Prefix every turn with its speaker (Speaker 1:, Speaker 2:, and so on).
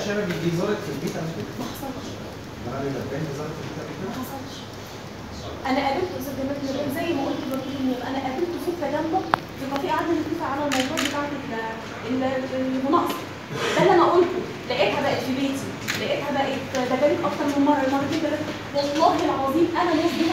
Speaker 1: شباب دي ظهرت في البيت قبل كده؟
Speaker 2: ما حصلش
Speaker 1: مرة الأربعين ظهرت في البيت قبل
Speaker 2: ما
Speaker 1: كده؟
Speaker 2: حصلش انا قابلت استاذ جمال نبيل زي ما قلت لدكتور منير انا قابلته في التجمع في كافيه قعدنا نتفق على الموضوع بتاع ال- ال- المناقصه ده اللي انا قلته لقيتها بقت في بيتي لقيتها بقت ده جالك اكتر من مره مرتين ثلاثه والله العظيم انا مصدق